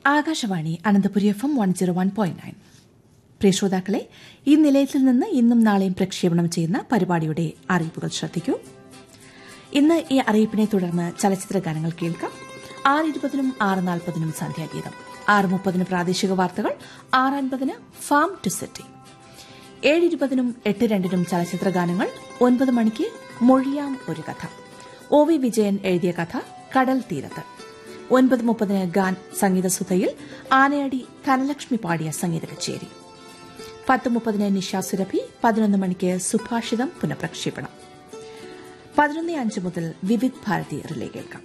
Akashvani Ananthapuri F M one zero one point nine പ്രിയ ശ്രോതാക്കളെ ഈ നിലയത്തിൽ നിന്ന് ഇന്നും നാളെയും പ്രക്ഷേപണം ചെയ്യുന്ന പരിപാടിയുടെ അറിയിപ്പുകൾ ശ്രദ്ധിക്കൂ ഇന്ന് ഈ അറിയിപ്പിനെ തുടർന്ന് ചലച്ചിത്ര ഗാനങ്ങൾ കേൾക്കാം ആറ് ഇരുപതിനും ആറ് നാൽപ്പതിനും സന്ധ്യാഗീതം ആറ് മുപ്പതിന് പ്രാദേശിക വാർത്തകൾ ആറ് അൻപതിന് ഫാം ടു സിറ്റി ഏഴ് ഇരുപതിനും എട്ട് രണ്ടിനും ചലച്ചിത്ര ഗാനങ്ങൾ ഒൻപത് മണിക്ക് മൊഴിയാം ഒരു കഥ ഒ വി വിജയൻ എഴുതിയ കഥ കടൽ തീരത്ത് ഒൻപത് മുപ്പതിന് ഗാൻ സംഗീതസുധയിൽ ആനയടി ധനലക്ഷ്മി പാടിയ സംഗീത കച്ചേരി പത്ത് മുപ്പതിന് നിഷ സുരഭി പതിനൊന്ന് മണിക്ക് സുഭാഷിതം പുനഃപ്രക്ഷേപണം പതിനൊന്ന് അഞ്ച് മുതൽ വിവിധ് ഭാരതി റിലേ കേൾക്കാം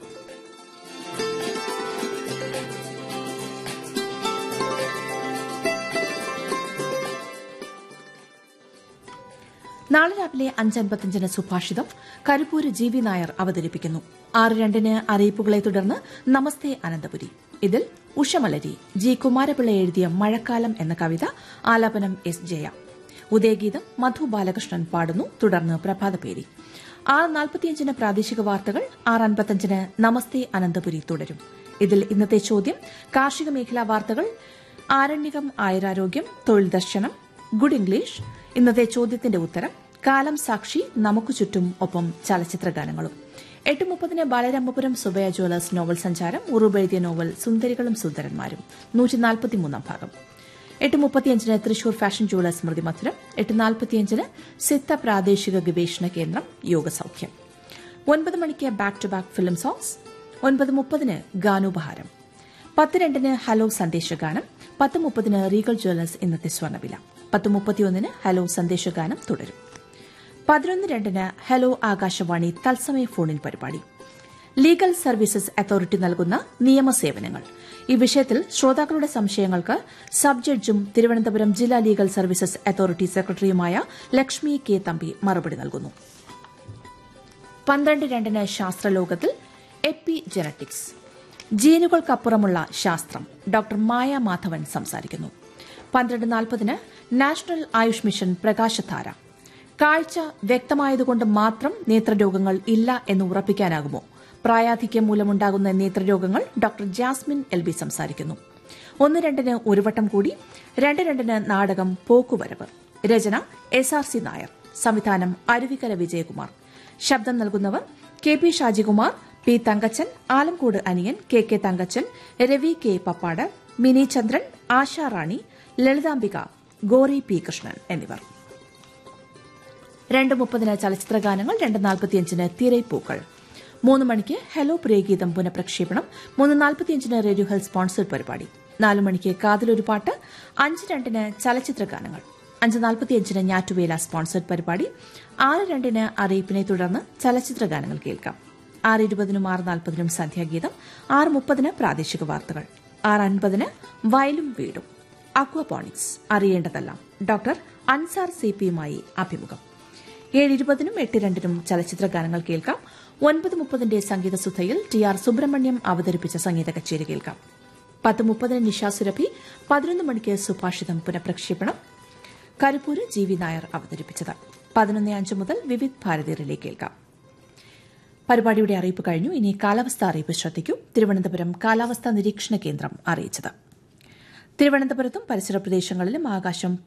നാളെ രാവിലെ അഞ്ചൻപത്തിയഞ്ചിന് സുഭാഷിതം കരുപ്പൂര് ജി വി നായർ അവതരിപ്പിക്കുന്നു ആറ് രണ്ടിന് അറിയിപ്പുകളെ തുടർന്ന് നമസ്തേ അനന്തപുരി ഇതിൽ ഉഷമലരി ജി കുമാരപിള്ള എഴുതിയ മഴക്കാലം എന്ന കവിത ആലാപനം എസ് ജയ ഉദയഗീതം മധു ബാലകൃഷ്ണൻ പാടുന്നു തുടർന്ന് പ്രഭാതപേരി ആറ് നാൽപ്പത്തിയഞ്ചിന് പ്രാദേശിക വാർത്തകൾ ആറ് അൻപത്തിയഞ്ചിന് നമസ്തേ അനന്തപുരി തുടരും ഇതിൽ ഇന്നത്തെ ചോദ്യം കാർഷിക മേഖലാ വാർത്തകൾ ആരണ്യകം ആയുരാരോഗ്യം തൊഴിൽ ദർശനം ഗുഡ് ഇംഗ്ലീഷ് ഇന്നത്തെ ചോദ്യത്തിന്റെ ഉത്തരം കാലം സാക്ഷി നമുക്ക് ചുറ്റും ഒപ്പം ചലച്ചിത്ര ഗാനങ്ങളും എട്ട് മുപ്പതിന് ബാലരാമപുരം സുബയ ജ്വല്ലേഴ്സ് നോവൽ സഞ്ചാരം ഉറുബ് എഴുതിയ നോവൽ സുന്ദരികളും സുന്ദരന്മാരും നൂറ്റി നാൽപ്പത്തിമൂന്നാം ഭാഗം എട്ട് മുപ്പത്തിയഞ്ചിന് തൃശൂർ ഫാഷൻ ജ്വല്ലേഴ്സ് സ്മൃതി മധുരം എട്ട് നാൽപ്പത്തിയഞ്ചിന് സിത്ത പ്രാദേശിക ഗവേഷണ കേന്ദ്രം യോഗസൌഖ്യം ഒൻപത് മണിക്ക് back to back film songs ഒൻപത് മുപ്പതിന് ഗാനോപഹാരം പത്ത് രണ്ടിന് ഹലോ സന്ദേശഗാനം പത്ത് മുപ്പതിന് റീഗൽ ജ്വല്ലേഴ്സ് ഇന്നത്തെ സ്വർണ്ണവില പത്ത് മുപ്പത്തിയൊന്നിന് ഹലോ സന്ദേശഗാനം തുടരും പതിനൊന്ന് രണ്ടിന് ഹലോ ആകാശവാണി തത്സമയ ഫോണിൻ പരിപാടി ലീഗൽ സർവീസസ് അതോറിറ്റി നൽകുന്ന നിയമസേവനങ്ങൾ ഈ വിഷയത്തിൽ ശ്രോതാക്കളുടെ സംശയങ്ങൾക്ക് സബ് ജഡ്ജും തിരുവനന്തപുരം ജില്ലാ ലീഗൽ സർവീസസ് അതോറിറ്റി സെക്രട്ടറിയുമായ ലക്ഷ്മി കെ തമ്പി മറുപടി നൽകുന്നു പന്ത്രണ്ട് രണ്ടിന് ശാസ്ത്രലോകത്തിൽ എപ്പി ജനറ്റിക്സ് ജീനുകൾക്കപ്പുറമുള്ള ശാസ്ത്രം ഡോക്ടർ മായ മാധവൻ സംസാരിക്കുന്നു പന്ത്രണ്ട് നാൽപ്പതിന് നാഷണൽ ആയുഷ് മിഷൻ പ്രകാശധാര കാഴ്ച വ്യക്തമായതുകൊണ്ട് മാത്രം നേത്രരോഗങ്ങൾ ഇല്ല എന്ന് ഉറപ്പിക്കാനാകുമോ പ്രായാധിക്യം മൂലമുണ്ടാകുന്ന നേത്രരോഗങ്ങൾ ഡോക്ടർ ജാസ്മിൻ എൽ ബി സംസാരിക്കുന്നു ഒന്ന് രണ്ടിന് ഒരു വട്ടം കൂടി രണ്ട് രണ്ടിന് നാടകം പോക്കുവരവ് രചന എസ് ആർ സി നായർ സംവിധാനം അരുവിക്കര വിജയകുമാർ ശബ്ദം നൽകുന്നവർ K P Shajikumar P Thankachan Alamcode Aniyan K K Thankachan Ravi K Pappad Mini Chandran Asha Rani Lalithambika Gori P Krishnan എന്നിവർ രണ്ട് മുപ്പതിന് ചലച്ചിത്ര ഗാനങ്ങൾ രണ്ട് നാൽപ്പത്തിയഞ്ചിന് തിരൈപ്പൂക്കൾ മൂന്ന് മണിക്ക് ഹലോ പ്രിയഗീതം പുനഃപ്രക്ഷേപണം മൂന്ന് നാൽപ്പത്തിയഞ്ചിന് റേഡിയോ ഹെൽത്ത് സ്പോൺസർഡ് പരിപാടി നാല് മണിക്ക് കാതിലൊരു പാട്ട് അഞ്ച് രണ്ടിന് ചലച്ചിത്ര ഗാനങ്ങൾ അഞ്ച് നാൽപ്പത്തിയഞ്ചിന് ഞാറ്റുവേല സ്പോൺസർഡ് പരിപാടി ആറ് രണ്ടിന് അറിയിപ്പിനെ തുടർന്ന് ചലച്ചിത്ര ഗാനങ്ങൾ കേൾക്കാം ആറ് ഇരുപതിനും ആറ് നാൽപ്പതിനും സന്ധ്യാഗീതം ആറ് മുപ്പതിന് പ്രാദേശിക വാർത്തകൾ ആറ് അൻപതിന് വയലും വീടും അക്വപോണിക്സ് അറിയേണ്ടതെല്ലാം ഡോക്ടർ അൻസാർ സി പിയുമായി അഭിമുഖം ഏഴ് ഇരുപതിനും എട്ട് രണ്ടിനും ചലച്ചിത്ര ഗാനങ്ങൾ കേൾക്കാം ഒൻപത് മുപ്പതിന്റെ സംഗീതസുധയിൽ ടി ആർ സുബ്രഹ്മണ്യം അവതരിപ്പിച്ച സംഗീത കച്ചേരി കേൾക്കാം പത്ത് മുപ്പതിന് നിഷാ സുരഭി പതിനൊന്ന് മണിക്ക് സുഭാഷിതം പുനഃപ്രക്ഷേപണം കരിപ്പൂര് ജി വി നായർ അവതരിപ്പിച്ചത് പതിനൊന്ന് അഞ്ച് മുതൽ വിവിധ് ഭാരതി റിലേ കേൾക്കാം പരിപാടിയുടെ അറിയിപ്പ് കഴിഞ്ഞു ഇനി കാലാവസ്ഥ അറിയിപ്പ് ശ്രദ്ധിക്കൂ തിരുവനന്തപുരം കാലാവസ്ഥാ നിരീക്ഷണ കേന്ദ്രം അറിയിച്ചത് തിരുവനന്തപുരത്തും പരിസര പ്രദേശങ്ങളിലും ആകാശം